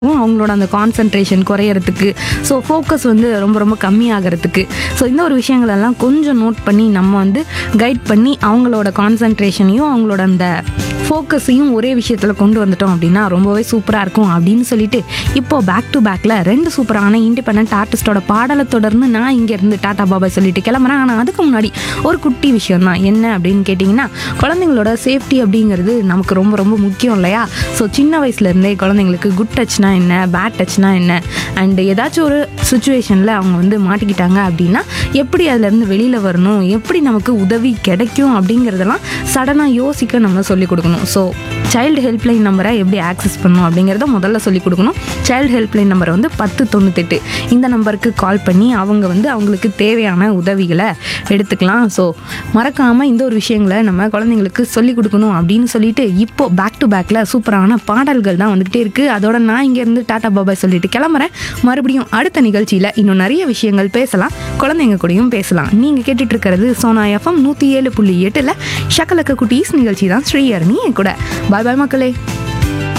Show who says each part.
Speaker 1: அவங்களோட அந்த concentration குறையறதுக்கு so focus வந்து ரொம்ப ரொம்ப கம்மியாகிறதுக்கு ஸோ இந்த ஒரு விஷயங்களெல்லாம் கொஞ்சம் நோட் பண்ணி நம்ம வந்து கைட் பண்ணி அவங்களோட கான்சன்ட்ரேஷனையும் அவங்களோட அந்த ஃபோக்கஸையும் ஒரே விஷயத்தில் கொண்டு வந்துட்டோம் அப்படின்னா ரொம்பவே சூப்பராக இருக்கும் அப்படின்னு சொல்லிட்டு இப்போ பேக் டு பேக்கில் ரெண்டு சூப்பரான இண்டிபெண்ட் ஆர்டிஸ்டோட பாடலை தொடர்ந்து நான் இங்கேருந்து டாடா பாபாய் சொல்லிட்டு கிளம்புறேன் ஆனால் அதுக்கு முன்னாடி ஒரு குட்டி விஷயம் தான் என்ன அப்படின்னு கேட்டிங்கன்னா குழந்தைங்களோட சேஃப்டி அப்படிங்கிறது நமக்கு ரொம்ப ரொம்ப முக்கியம் இல்லையா ஸோ சின்ன வயசுலேருந்தே குழந்தைங்களுக்கு குட் டச்னா என்ன பேட் டச்னா என்ன அண்ட் ஏதாச்சும் ஒரு சுச்சுவேஷனில் அவங்க வந்து மாட்டிக்கிட்டாங்க அப்படின்னா எப்படி அதுலேருந்து வெளியில் வரணும் எப்படி நமக்கு உதவி கிடைக்கும் அப்படிங்கிறதெல்லாம் சடனாக யோசிக்க நம்ம சொல்லிக் கொடுக்கணும் ஸோ சைல்டு ஹெல்ப்லைன் நம்பரை எப்படி ஆக்சஸ் பண்ணணும் அப்படிங்கிறத முதல்ல சொல்லிக் கொடுக்கணும் சைல்டு ஹெல்ப்லைன் நம்பர் வந்து பத்து தொண்ணூத்தெட்டு இந்த நம்பருக்கு கால் பண்ணி அவங்க வந்து அவங்களுக்கு தேவையான உதவிகளை எடுத்துக்கலாம் ஸோ மறக்காமல் இந்த ஒரு விஷயங்களை நம்ம குழந்தைங்களுக்கு சொல்லிக் கொடுக்கணும் அப்படின்னு சொல்லிட்டு இப்போ பேக் டு பேக்கில் சூப்பரான பாடல்கள் தான் வந்துக்கிட்டே இருக்குது அதோட நான் இங்கேருந்து டாடா பாபாய் சொல்லிட்டு கிளம்புறேன் மறுபடியும் அடுத்த நிகழ்ச்சியில் இன்னும் நிறைய விஷயங்கள் பேசலாம் குழந்தைங்க கூடயும் பேசலாம் நீங்கள் கேட்டுட்டு இருக்கிறது சோனா எஃப்எம் நூற்றி ஏழு புள்ளி எட்டில் ஷக்கலக்க குட்டீஸ் நிகழ்ச்சி தான் ஸ்ரீயர்னி என் கூட பாய் பாய் மக்களே